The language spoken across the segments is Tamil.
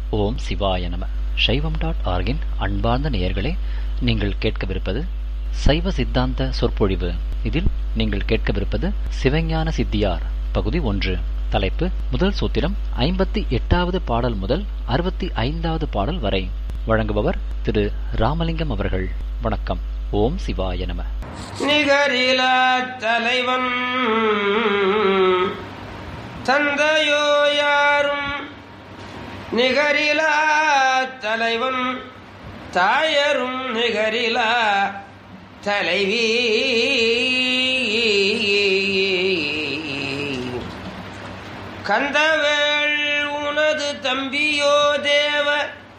ஓம் சிவாய நம சைவம் டாட் ஆர்கின் அன்பார்ந்த நேயர்களே நீங்கள் கேட்கவிருப்பது சைவ சித்தாந்த சொற்பொழிவு இதில் நீங்கள் கேட்கவிருப்பது சிவஞான சித்தியார் பகுதி ஒன்று தலைப்பு முதல் சூத்திரம் ஐம்பத்தி எட்டாவது பாடல் முதல் அறுபத்தி ஐந்தாவது பாடல் வரை வழங்குபவர் திரு ராமலிங்கம் அவர்கள் வணக்கம் ஓம் சிவாய நம நிகரிலா தலைவன் தந்தையோ யாரும் நிகரிலா தலைவன் தாயரும் நிகரிலா தலைவி கந்தவேள் உனது தம்பியோ தேவ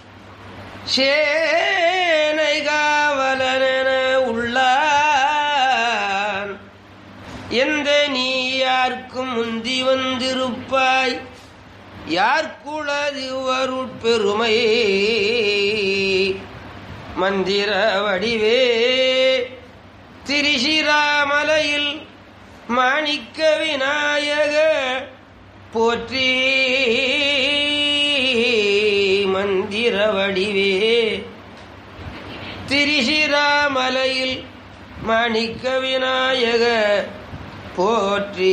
சேனை காவலன உள்ளான் எந்த நீ யார்க்கும் முந்தி வந்திருப்பாய் யார்க்குளது வருட்பெருமை மந்திர வடிவே திரிசிராமலையில் மாணிக்க விநாயக போற்றி மந்திர வடிவே திரிசிராமலையில் மாணிக்க விநாயக போற்றி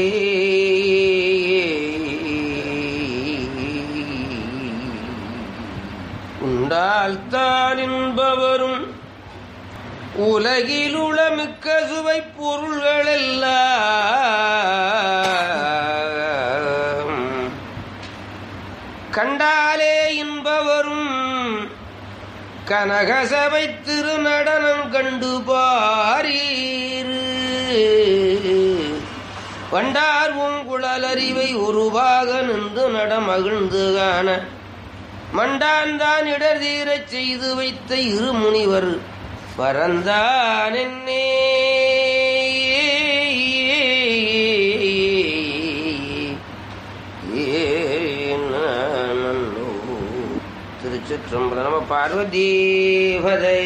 உண்டால் தான் என்பவரும் உலகில் உளமிக்க சுவை பொருள்களெல்லாம் கண்டாலே இன்பவரும் கனகசபை திருநடனம் கண்டு பாரீர் வண்டார் உங்குழல் அறிவை உருவாக நின்று நடமகிழ்ந்து காண மண்டான்தான் இடர் தீரச் செய்து வைத்த இரு முனிவர் பரந்தான் என்னே திருச்சிற்றம்பலம் நம பார்வதீபதே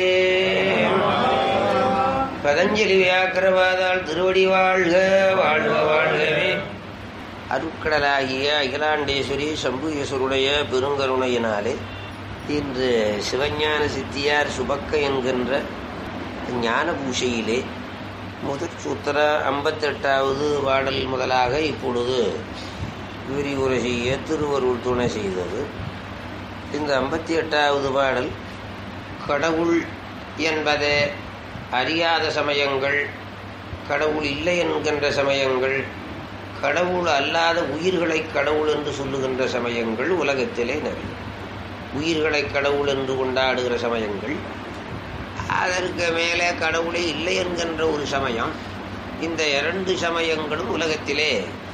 பதஞ்சலி வியாக்கிரவாதால் திருவடி வாழ்க வாழ்க வாழ்கவே அருட்கடலாகிய அகிலாண்டேஸ்வரி சம்புயேஸ்வருடைய பெருங்கருணையினாலே இன்று சிவஞான சித்தியார் சுபக்க என்கின்ற ஞான பூஷையிலே முதற் சூத்திர ஐம்பத்தெட்டாவது பாடல் முதலாக இப்பொழுது விரிவுரை செய்ய திருவருள் துணை செய்தது இந்த ஐம்பத்தி எட்டாவது பாடல் கடவுள் என்பதை அறியாத சமயங்கள் கடவுள் இல்லை என்கின்ற சமயங்கள் கடவுள் அல்லாத உயிர்களை கடவுள் என்று சொல்லுகின்ற சமயங்கள் உலகத்திலே நிறைய உயிர்களை கடவுள் என்று கொண்டாடுகிற சமயங்கள் அதற்கு மேலே கடவுளே இல்லை என்கின்ற ஒரு சமயம் இந்த இரண்டு சமயங்களும் உலகத்திலே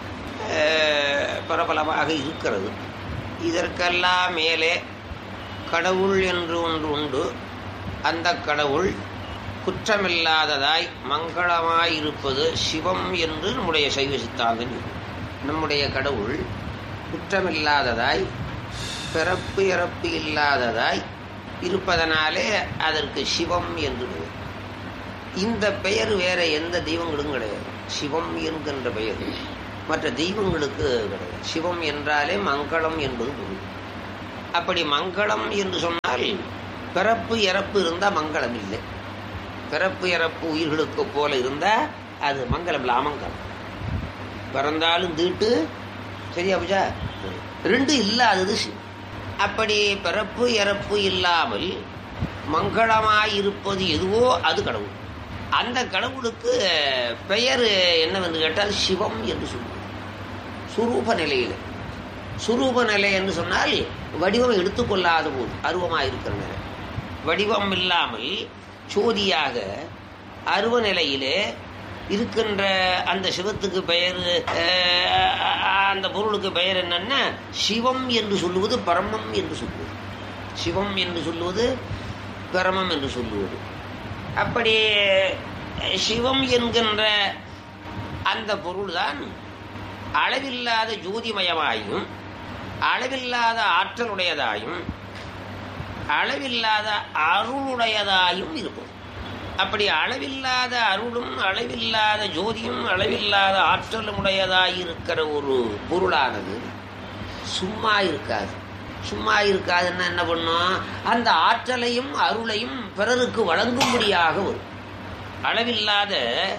பிரபலமாக இருக்கிறது இதற்கெல்லாம் மேலே கடவுள் என்று ஒன்று உண்டு அந்த கடவுள் குற்றமில்லாததாய் மங்களமாய் இருப்பது சிவம் என்று நம்முடைய சைவ சித்தாந்தம் நம்முடைய கடவுள் குற்றமில்லாததாய் பிறப்பு இறப்பு இல்லாததாய் இருப்பதனாலே அதற்கு சிவம் என்று பெயர் இந்த பெயர் வேற எந்த தெய்வங்களும் கிடையாது சிவம் என்கின்ற பெயர் மற்ற தெய்வங்களுக்கு கிடையாது சிவம் என்றாலே மங்களம் என்பது பொருள் அப்படி மங்களம் என்று சொன்னால் பிறப்பு இறப்பு இருந்தால் மங்களம் இல்லை பிறப்பு இறப்பு உயிர்களுக்கு போல இருந்தால் அது மங்களம் இல்லை அமங்கலம் பிறந்தாலும் தீட்டு சரியா பூஜா ரெண்டு இல்லாதது சிவம் அப்படி பிறப்பு இறப்பு இல்லாமல் மங்களமாயிருப்பது எதுவோ அது கடவுள் அந்த கடவுளுக்கு பெயர் என்னவென்று கேட்டால் சிவம் என்று சொல்லுவோம் சுரூப நிலையில் சுரூப நிலை என்று சொன்னால் வடிவம் எடுத்துக்கொள்ளாத போது அருவமாக இருக்கிற நிலை வடிவம் இல்லாமல் சோதியாக அருவ நிலையிலே இருக்கின்ற அந்த சிவத்துக்கு பெயர் அந்த பொருளுக்கு பெயர் என்னன்னா சிவம் என்று சொல்லுவது பரமம் என்று சொல்லுவது சிவம் என்று சொல்லுவது பரமம் என்று சொல்லுவது அப்படி சிவம் என்கின்ற அந்த பொருள்தான் அளவில்லாத ஜோதிமயமாயும் அளவில்லாத ஆற்றலுடையதாயும் அளவில்லாத அருளுடையதாயும் இருக்கும் அப்படி அளவில்லாத அருளும் அளவில்லாத ஜோதியும் அளவில்லாத ஆற்றலும் உடையதாய் இருக்கிற ஒரு பொருளானது சும்மா இருக்காது சும்மா இருக்காதுன்னா என்ன பண்ணும் அந்த ஆற்றலையும் அருளையும் பிறருக்கு வழங்கும்படியாக வரும் அளவில்லாத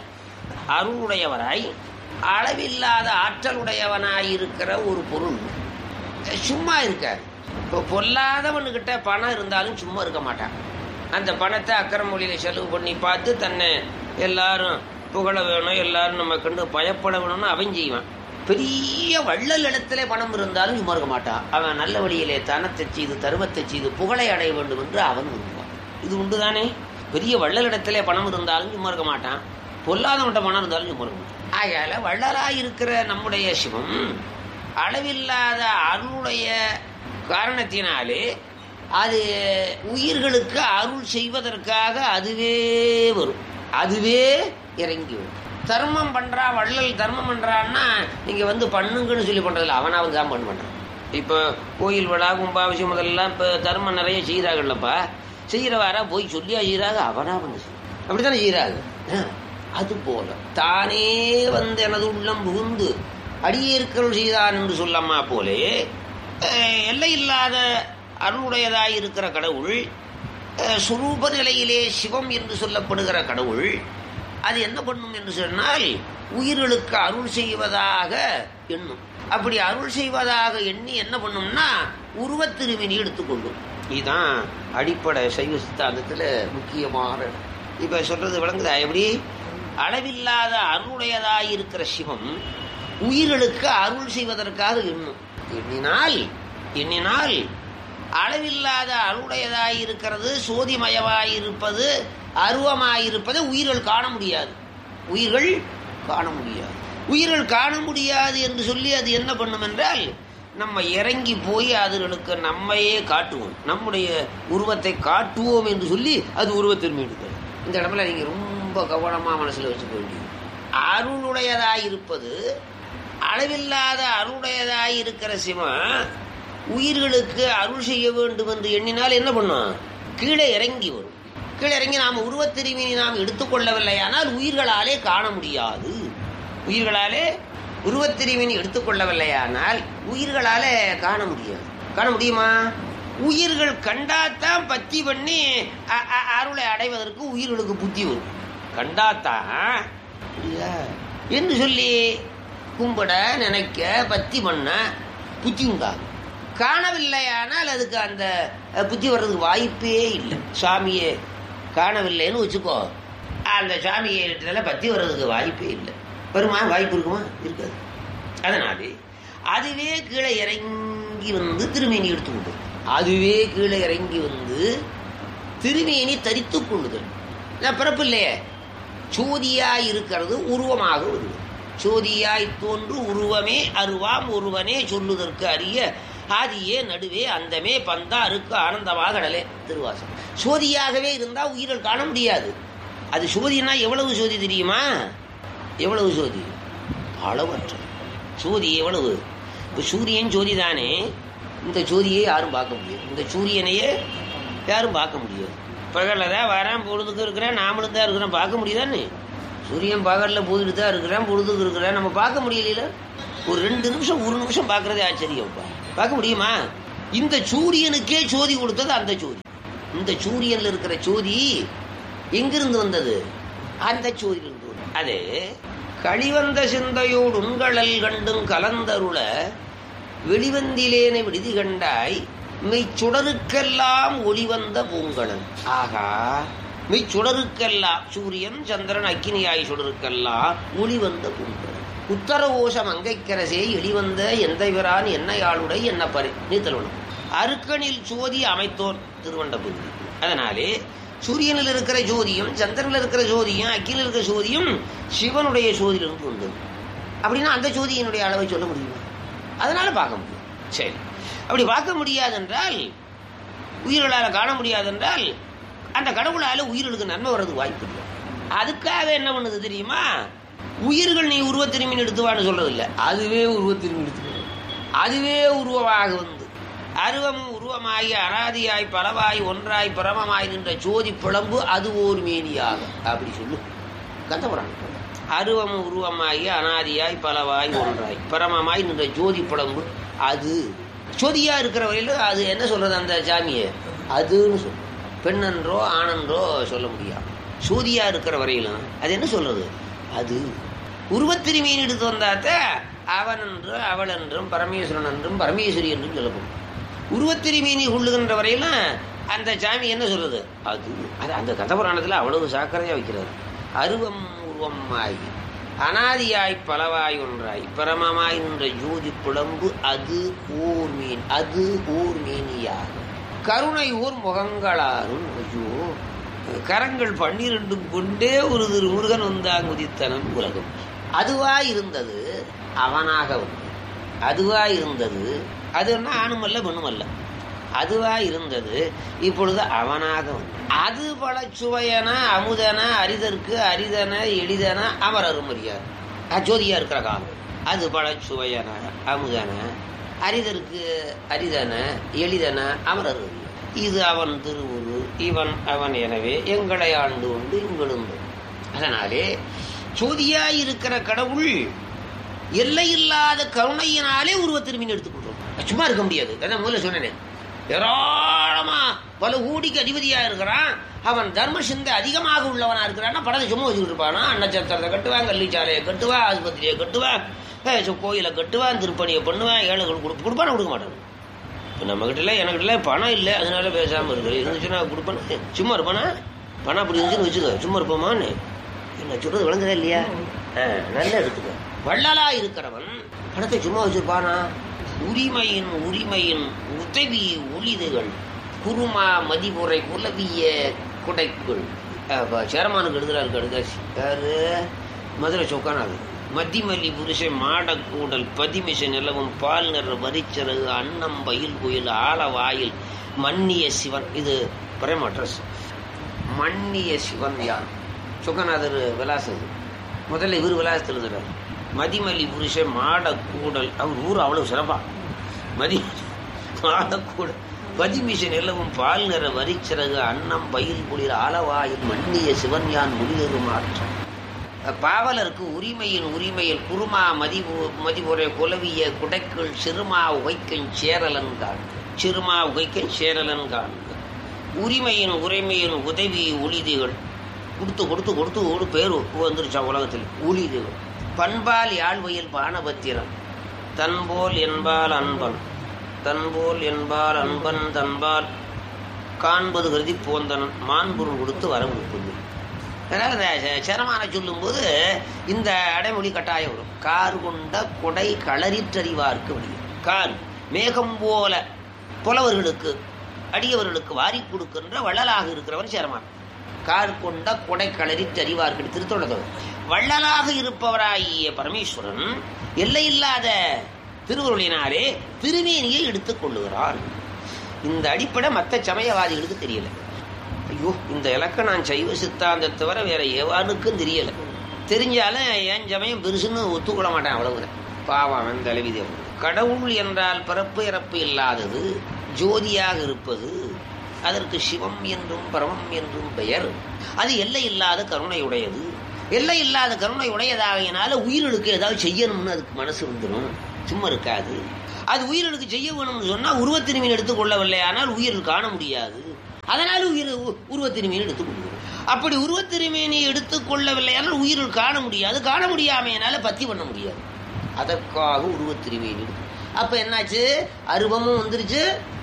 அருளுடையவராய் அளவில்லாத ஆற்றலுடையவனாய் இருக்கிற ஒரு பொருள் சும்மா இருக்காது இப்போ பொல்லாதவனுக்கிட்ட பணம் இருந்தாலும் சும்மா இருக்க மாட்டான் அந்த பணத்தை அக்கறை மொழியில செலவு பண்ணி பார்த்து தன்னை எல்லாரும் புகழ வேணும் எல்லாரும் நம்ம கண்டு பயப்பட வேணும்னு அவன் செய்வான் பெரிய வள்ளல் இடத்துல பணம் இருந்தாலும் சும்மா இருக்க மாட்டான் அவன் நல்ல வழியிலே தனத்தை செய்து தருவத்தை செய்து புகழை அடைய வேண்டும் என்று அவன் விரும்புவான் இது உண்டுதானே பெரிய வள்ளல் இடத்துல பணம் இருந்தாலும் சும்மா இருக்க மாட்டான் பொல்லாதவன்ட்ட பணம் இருந்தாலும் சும்மா இருக்க மாட்டான் ஆகையால வள்ளலாய் இருக்கிற நம்முடைய சிவம் அளவில்லாத அருளுடைய காரணத்தினாலே அது உயிர்களுக்கு அருள் செய்வதற்காக அதுவே வரும் அதுவே இறங்கி வரும் தர்மம் பண்றா வள்ளல் தர்மம் பண்றான்னா நீங்க வந்து பண்ணுங்கன்னு சொல்லி பண்றதில்ல அவனா வந்து தான் பண்ண பண்றான் இப்போ கோயில் விழா கும்பாபிஷேகம் முதல்லாம் இப்போ தர்மம் நிறைய செய்கிறாங்கல்லப்பா செய்கிறவாரா போய் சொல்லியா செய்கிறாங்க அவனா வந்து செய்றான். அப்படித்தானே செய்கிறாங்க அது போல தானே வந்து எனது உள்ளம் புகுந்து அடியேற்கருள் செய்தான் என்று சொல்லம்மா போலே அஹ், எல்லையில்லாத அருளுடையதாய் இருக்கிற கடவுள் அஹ், சுரூப நிலையிலே சிவம் என்று சொல்லப்படுகிற கடவுள் அது என்ன பண்ணும் என்று சொன்னால் உயிர்களுக்கு அருள் செய்வதாக எண்ணும் அப்படி அருள் செய்வதாக எண்ணி என்ன பண்ணும்னா உருவத்திருவினி எடுத்துக்கொள்ளும் இதுதான் அடிப்படை சைவ சித்தாந்தத்தில் முக்கியமான இடம். இப்ப சொல்றது விளங்குதா எப்படி அளவில்லாத அருளுடையதாய் இருக்கிற சிவம் உயிர்களுக்கு அருள் செய்வதற்காக எண்ணும் எண்ணினால் எண்ணினால் அளவில்லாத அருளுடையதாய் இருக்கிறது சோதிமயமாய் இருப்பது அருவமாயிருப்பதை உயிர்கள் காண முடியாது உயிர்கள் காண முடியாது உயிர்கள் காண முடியாது என்று சொல்லி அது என்ன பண்ணும் என்றால் நம்ம இறங்கி போய் அதுகளுக்கு நம்மையே காட்டுவோம் நம்முடைய உருவத்தை காட்டுவோம் என்று சொல்லி அது உருவத்தின் மீது இந்த இடத்துல நீங்க ரொம்ப கவனமா மனசுல வச்சுக்க வேண்டியது அருளுடையதாய் இருப்பது அளவில்லாத அருளுடையதாய் இருக்கிற சிவன் உயிர்களுக்கு அருள் செய்ய வேண்டும் என்று எண்ணினால் என்ன பண்ணும் கீழே இறங்கி வரும் கீழே இறங்கி நாம் உருவத்திருவினை நாம் எடுத்துக்கொள்ளவில்லையானால் உயிர்களாலே காண முடியாது உயிர்களாலே உருவத்திருவினை எடுத்துக்கொள்ளவில்லையானால் உயிர்களாலே காண முடியாது காண முடியுமா உயிர்கள் கண்டாத்தான் பத்தி பண்ணி அ- அ- அருளை அடைவதற்கு உயிர்களுக்கு புத்தி வரும் கண்டாத்தான் இல்லையா? என்று சொல்லி கும்பிட நினைக்க பத்தி பண்ண புத்தி உண்டாகும் காணவில்லையானால் அதுக்கு அந்த அஹ், புத்தி வர்றதுக்கு வாய்ப்பே இல்லை சாமியை காணவில்லைன்னு வச்சுக்கோ அந்த சாமியை இடத்துல பத்தி வர்றதுக்கு வாய்ப்பே இல்லை வருமா வாய்ப்பு இருக்குமா இருக்காது அதனாலே அதுவே கீழே இறங்கி வந்து திருமேனி எடுத்துக்கொண்டு அதுவே கீழே இறங்கி வந்து திருமேனி தரித்துக் கொள்ளுதல் நான் பிறப்பு இல்லையே சோதியாய் இருக்கிறது உருவமாக வருது சோதியாய் தோன்று உருவமே அருவாம் ஒருவனே சொல்லுதற்கு அறிய ஆதியே நடுவே அந்தமே பந்தா அருக்கு ஆனந்தமாக கடலே திருவாசம் சோதியாகவே இருந்தா உயிர்கள் காண முடியாது அது சோதினா எவ்வளவு சோதி தெரியுமா எவ்வளவு சோதி அளவற்ற சோதி எவ்வளவு இப்போ சூரியன் ஜோதி தானே இந்த ஜோதியை யாரும் பார்க்க முடியாது இந்த சூரியனையே யாரும் பார்க்க முடியாது பகலில் தான் வரேன் பொழுதுக்கு இருக்கிறேன் நாமளும் தான் இருக்கிறேன் பார்க்க முடியுதானே சூரியன் பகலில் போயிட்டு தான் இருக்கிறேன் பொழுதுக்கு இருக்கிறேன் நம்ம பார்க்க முடியல ஒரு ரெண்டு நிமிஷம் ஒரு நிமிஷம் பார்க்கறதே ஆச்சரியம்ப்பா பார்க்க முடியுமா இந்த சூரியனுக்கே ஜோதி கொடுத்தது அந்த ஜோதி இந்த சூரியன்ல இருக்கிற ஜோதி எங்கிருந்து வந்தது அந்த ஜோதியிலிருந்து வந்தது. அது கழிவந்த சிந்தையோடு உங்களல் கண்டும் கலந்தருள வெளிவந்திலேனை விடுதி கண்டாய் மெய்ச்சுடருக்கெல்லாம் ஒளிவந்த பூங்கலன் ஆகா மெய்ச்சுடருக்கெல்லாம் சூரியன் சந்திரன் அக்கினியாய் சுடருக்கெல்லாம் ஒளிவந்த பூங்கலன் உத்தர ஓஷம் அங்கைக்கரசே எளிவந்த எந்த விரான் என்னையாளுடை என்ன பரி நீத்தலுடன் அருக்கனில் சோதி அமைத்தோர் திருவண்டபுரி அதனாலே சூரியனில் இருக்கிற ஜோதியும் சந்திரனில் இருக்கிற ஜோதியும் அக்கினில் இருக்கிற ஜோதியும் சிவனுடைய ஜோதியிலிருந்து வந்தது அப்படின்னா அந்த ஜோதியினுடைய அளவை சொல்ல முடியுமா அதனால பார்க்க முடியும் சரி அப்படி பார்க்க முடியாதென்றால் உயிர்களால் காண முடியாதென்றால் அந்த கடவுளால உயிர்களுக்கு நன்மை வர்றதுக்கு வாய்ப்பு இல்லை அதுக்காக என்ன பண்ணுது தெரியுமா உயிர்கள் நீ உருவத்திரும்பின் எடுத்துவான்னு சொல்றது இல்லை அதுவே உருவத்திரும்பி எடுத்துக்கிறது அதுவே உருவமாக வந்து அருவமும் உருவமாகி அனாதியாய் பலவாய் ஒன்றாய் பரமமாய் நின்ற ஜோதி பிளம்பு அது ஓர் மேனியாக அப்படி சொல்லு கந்தபுராணம் அருவமும் உருவமாகி அனாதியாய் பலவாய் ஒன்றாய் பரமமாய் நின்ற ஜோதி பிளம்பு அது சொதியா இருக்கிற வரையிலும் அது என்ன சொல்றது அந்த சாமியை அதுன்னு சொல்லும் பெண்ணென்றோ ஆணென்றோ சொல்ல முடியாது சூதியா இருக்கிற வரையிலும் அது என்ன சொல்றது அது உருவத்திருமையின் எடுத்து வந்தாத்த அவன் என்றும் அவள் என்றும் பரமேஸ்வரன் என்றும் பரமேஸ்வரி என்றும் சொல்லப்படும் உருவத்திருமீனி கொள்ளுகின்ற வரையிலும் அந்த சாமி என்ன சொல்றது அது அது அந்த கதபுராணத்தில் அவ்வளவு சாக்கரையா வைக்கிறார் அருவம் உருவம் ஆகி அனாதியாய் பலவாய் ஒன்றாய் பரமமாய் நின்ற ஜோதி புலம்பு அது ஊர் மீன் அது ஊர் மீனியாகும் கருணை ஊர் முகங்களாரும் ஐயோ கரங்கள் பன்னிரெண்டும் கொண்டே ஒரு திரு முருகன் வந்தான் உதித்தனன் உலகம் அதுவாய் இருந்தது அவனாக வந்து அதுவாய் இருந்தது அது என்ன ஆணுமல்ல பெண்ணுமல்ல அதுவாய் இருந்தது இப்பொழுது அவனாக வந்து அது பல சுவையன அமுதன அரிதற்கு அரிதன எளிதன அமரரும் அறியார் அஜோதியா இருக்கிற காலம் அது பல சுவையன அமுதன அரிதற்கு அரிதன எளிதன அமரர் அறியார் இது அவன் திருவுரு இவன் அவன் எனவே எங்களை ஆண்டு உண்டு எங்களுண்டு அதனாலே ஜோதியாய் இருக்கிற கடவுள் எல்லையில்லாத கருணையினாலே உருவத்திரும்பின் எடுத்துக்கொள்றோம் சும்மா இருக்க முடியாது அதான் முதல்ல சொன்னேன் ஏராளமா பல கோடிக்கு அதிபதியா இருக்கிறான் அவன் தர்ம சிந்தை அதிகமாக உள்ளவனா இருக்கிறான்னா படத்தை சும்மா வச்சுக்கிட்டு இருப்பானா நட்சத்திரத்தை கட்டுவான் கள்ளிச்சாலையை கட்டுவான் ஆஸ்பத்திரியை கட்டுவான் ஏய், சு- கோயிலை கட்டுவான் திருப்பணியை பண்ணுவான் ஏழைகள் கொடு கொடுப்பானா கொடுக்க மாட்டான் இப்போ நம்மகிட்ட எனக்கிட்ட பணம் இல்லை அதனால பேசாமல் இருக்கிறேன் இருந்துச்சுன்னா கொடுப்பேன் சும்மா இருப்பானா பணம் அப்படி இருந்துச்சுன்னு வச்சுக்கோ சும்மா இருப்போமான்னு என்ன சொல்றது விளங்குதா இல்லையா ஆ, நல்லா எடுத்துக்க வள்ளலா இருக்கிறவன் பணத்தை சும்மா வச்சிருப்பானா உரிமையின் உரிமையின் உதவி ஒளிதுகள் குருமா மதிமுறை குலவிய குடைக்குள் அப்ப சேரமானுக்கு எழுதுறாரு கடுதாசி யாரு மதுரை சொக்கானாது மத்திமல்லி புருஷை மாடக்கூடல் பதிமிசை நிலவும் பால் நிற வரிச்சிறகு அன்னம் பயில் குயில் ஆலவாயில் மன்னிய சிவன் இது பிரேம் அட்ரஸ் மன்னிய சிவன் யார் சுகநாதர் விலாசம் இது. முதல்ல இவர் விலாசத்தில் எழுதுறாரு மதிமல்லி புருஷ மாடக்கூடல் அவர் ஊர் அவ்வளவு சிறப்பா மதி மாடக்கூடல் பதிமிஷ நிலவும் பால் நிற வரிச்சிறகு அன்னம் பயில் குளிர் ஆலவாயில் மன்னிய சிவன்யான் முடிதரும் ஆற்றம் பாவலருக்கு உரிமையின் உரிமையில் குருமா மதிபு மதிபுரை குலவிய குடைக்குள் சிறுமா உகைக்கன் சேரலன்கான் சிறுமா உகைக்கன் சேரலன்கான் உரிமையின் உரிமையின் உதவி ஒளிதிகள் கொடுத்து கொடுத்து கொடுத்து ஒரு பேர் வந்துருச்சா உலகத்தில் ஒளிதிகள் பண்பால் யாழ்வையில் பானபத்திரம் தன்போல் என்பால் அன்பன் தன்போல் என்பால் அன்பன் தன்பால் காண்பது கருதி போந்தனன் மான்பொருள் கொடுத்து வரம் கொடுப்பது அதனால் இந்த ச- சரமான சொல்லும்போது இந்த அடைமொழி கட்டாயம் வரும் கார் கொண்ட கொடை களறிற்றறிவார்க்கு வழியும் கார் மேகம் போல புலவர்களுக்கு அடியவர்களுக்கு வாரி கொடுக்கின்ற வள்ளலாக இருக்கிறவன் சேரமான் கார் கொண்ட கொடை களறிற்றறிவார்க்கு திருத்தொடர் வள்ளலாக இருப்பவராகிய பரமேஸ்வரன் எல்லையில்லாத திருவருளினாலே திருமேனியை எடுத்துக் கொள்ளுகிறான் இந்த அடிப்படை மற்ற சமயவாதிகளுக்கு தெரியல ஐயோ இந்த இலக்கம் நான் சைவ சித்தாந்தத்தை தவிர வேற எவனுக்கும் தெரியல தெரிஞ்சாலும் என் சமயம் பெருசுன்னு ஒத்துக்கொள்ள மாட்டேன் அவ்வளவுதான் பாவம் அவன் தலைவி தேவன் கடவுள் என்றால் பிறப்பு இறப்பு இல்லாதது ஜோதியாக இருப்பது அதற்கு சிவம் என்றும் பரமம் என்றும் பெயர் அது எல்லை இல்லாத கருணையுடையது எல்லை இல்லாத கருணை உடையதாகினால உயிர்களுக்கு ஏதாவது செய்யணும்னு அதுக்கு மனசு வந்துடும் சும்மா இருக்காது அது உயிர்களுக்கு செய்ய வேணும்னு சொன்னா உருவத்திருமீன் எடுத்துக்கொள்ளவில்லை ஆனால் உயிர் காண முடியாது அதனால உயிர் உ- உருவத்திருமீன் எடுத்துக்கொள்கிறோம் அப்படி உருவத்திருமீனை எடுத்துக்கொள்ளவில்லை ஆனால் உயிர்கள் காண முடியாது காண முடியாமையினால பத்தி பண்ண முடியாது அதற்காக உருவத்திருமீன் எடுத்து அப்ப என்னாச்சு அருவமும் வந்துருச்சு